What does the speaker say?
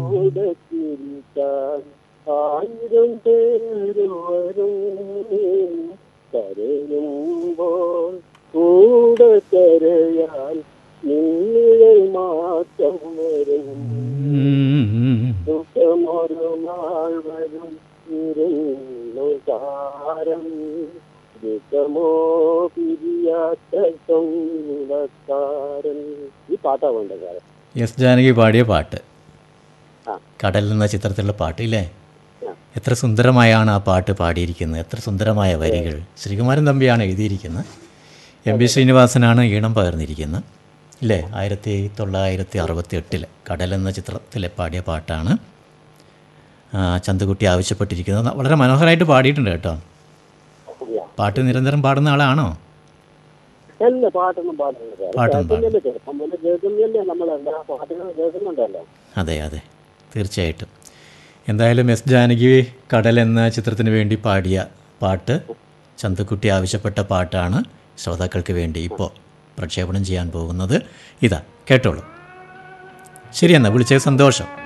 കൂടെ ചിരിക്കാൻ ആയിരം പേര് വരും കരയുമ്പോൾ കൂടെ കരയാൻ നിന്നിഴൽ മാറ്റം വരും ദുഃഖമൊരു നാൾ വരും ഇരുന്നു താരം ദുഃഖമോ പിരിയാത്ത സ്വന്തക്കാരൻ ഈ പാട്ടാ വേണ്ട കാലം എസ് ജാനകി പാടിയ പാട്ട് ആ. കടൽ എന്ന ചിത്രത്തിലുള്ള പാട്ട് ഇല്ലേ ആ. എത്ര സുന്ദരമായാണ് ആ പാട്ട് പാടിയിരിക്കുന്നത് എത്ര സുന്ദരമായ വരികൾ ശ്രീകുമാരൻ തമ്പിയാണ് എഴുതിയിരിക്കുന്നത് എം പി ശ്രീനിവാസനാണ് ഈണം പകർന്നിരിക്കുന്നത് ഇല്ലേ ആയിരത്തി തൊള്ളായിരത്തി അറുപത്തി എട്ടിൽ കടൽ എന്ന ചിത്രത്തിലെ പാടിയ പാട്ടാണ് ആ, ചന്തുകുട്ടി ആവശ്യപ്പെട്ടിരിക്കുന്നത് വളരെ മനോഹരമായിട്ട് പാടിയിട്ടുണ്ട് കേട്ടോ പാട്ട് നിരന്തരം പാടുന്ന ആളാണോ എല്ലാ പാട്ടൊന്നും പാടുന്നില്ല പാട്ടൊന്നും കേൾക്കുന്നില്ലേ ചെറുപ്പം മുതൽ കേൾക്കുന്നില്ലേ നമ്മളെല്ലാ പാട്ടുകളും കേൾക്കുന്നുണ്ടല്ലോ അതെ അതെ തീർച്ചയായിട്ടും എന്തായാലും എസ് ജാനകി കടൽ എന്ന ചിത്രത്തിന് വേണ്ടി പാടിയ പാട്ട് ചന്തുക്കുട്ടി ആവശ്യപ്പെട്ട പാട്ടാണ് ശ്രോതാക്കൾക്ക് വേണ്ടി ഇപ്പോൾ പ്രക്ഷേപണം ചെയ്യാൻ പോകുന്നത് ഇതാ കേട്ടോളൂ ശരി എന്നാ വിളിച്ചത് സന്തോഷം